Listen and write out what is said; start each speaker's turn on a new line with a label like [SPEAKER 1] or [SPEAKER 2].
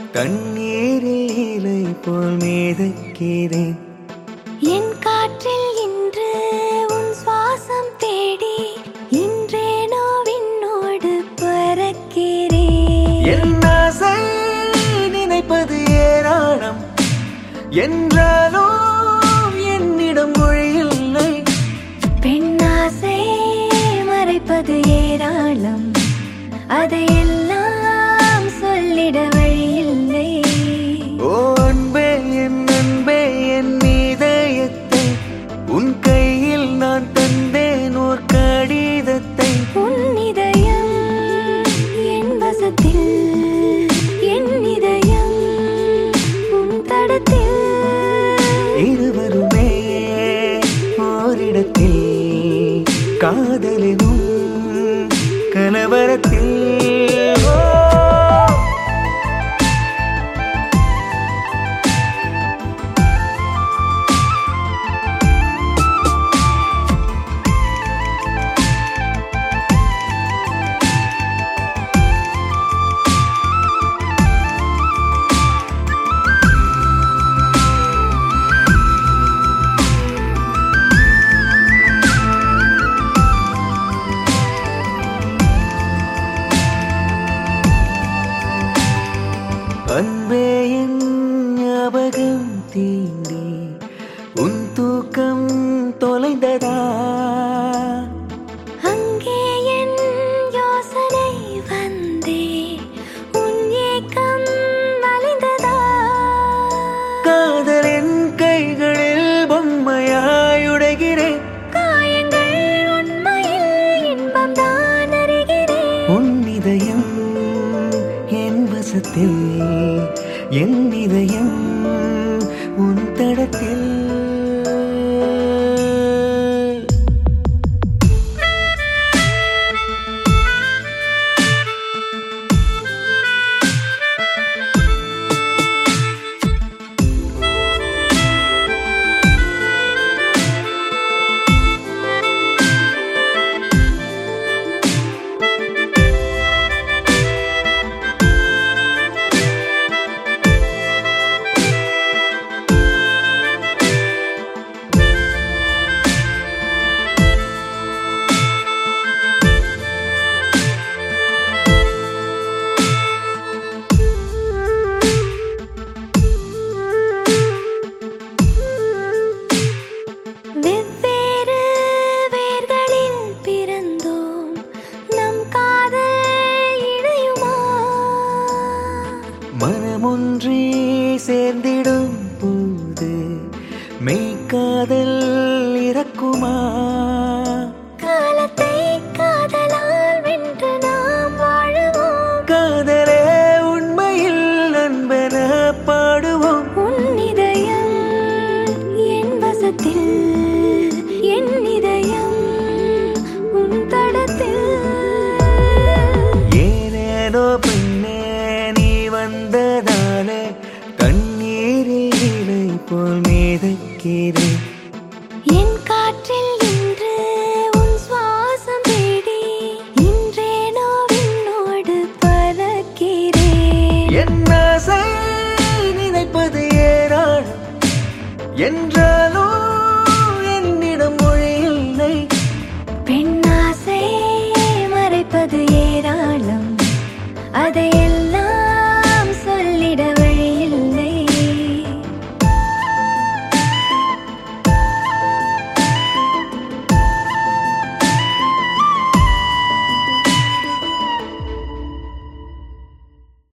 [SPEAKER 1] தண்ணீரில் இலை போல் மேதக்கிறேன்
[SPEAKER 2] என் காற்றில் இன்று உன் சுவாசம் தேடி இன்றேனோ விண்ணோடு பறக்கிறேன்
[SPEAKER 1] என் ஆசை நினைப்பது ஏராளம் என்றாலும் என்னிடம் மொழி இல்லை
[SPEAKER 2] பெண்ணாசை மறைப்பது ஏராளம் அதையெல்லாம் சொல்லிட வழியில்லை
[SPEAKER 1] ஓ அன்பே என் அன்பே என் இதயத்தை உன் கையில் நான் தந்தேன் ஓர் கடிதத்தை
[SPEAKER 2] உன் இதயம் என் வசத்தில் என் இதயம் உன் தடத்தில்
[SPEAKER 1] இருவருமே ஓரிடத்தில் காதலினும் கலவரத்தில் ஓ அன்பே என் ஞாபகம் தீண்டி உன் தூக்கம் தொலைந்ததா
[SPEAKER 2] அங்கே என் யோசனை வந்தே உன் ஏக்கம் மலைந்ததா
[SPEAKER 1] காதலின் கைகளில் பொம்மையாய் உடைகிறேன்
[SPEAKER 2] காயங்கள் உண்மையில் இன்பம் தான் அறிகிறேன்
[SPEAKER 1] உன் இதயம் என் வசத்தில் என் இதயம் உன் தடத்தில்
[SPEAKER 2] வெவ்வேறு வேர்களில் பிறந்தோம் நம் காதல் இணையுமா
[SPEAKER 1] மனமொன்றே சேர்ந்திடும் போது மெய்க்காதல் இறக்குமா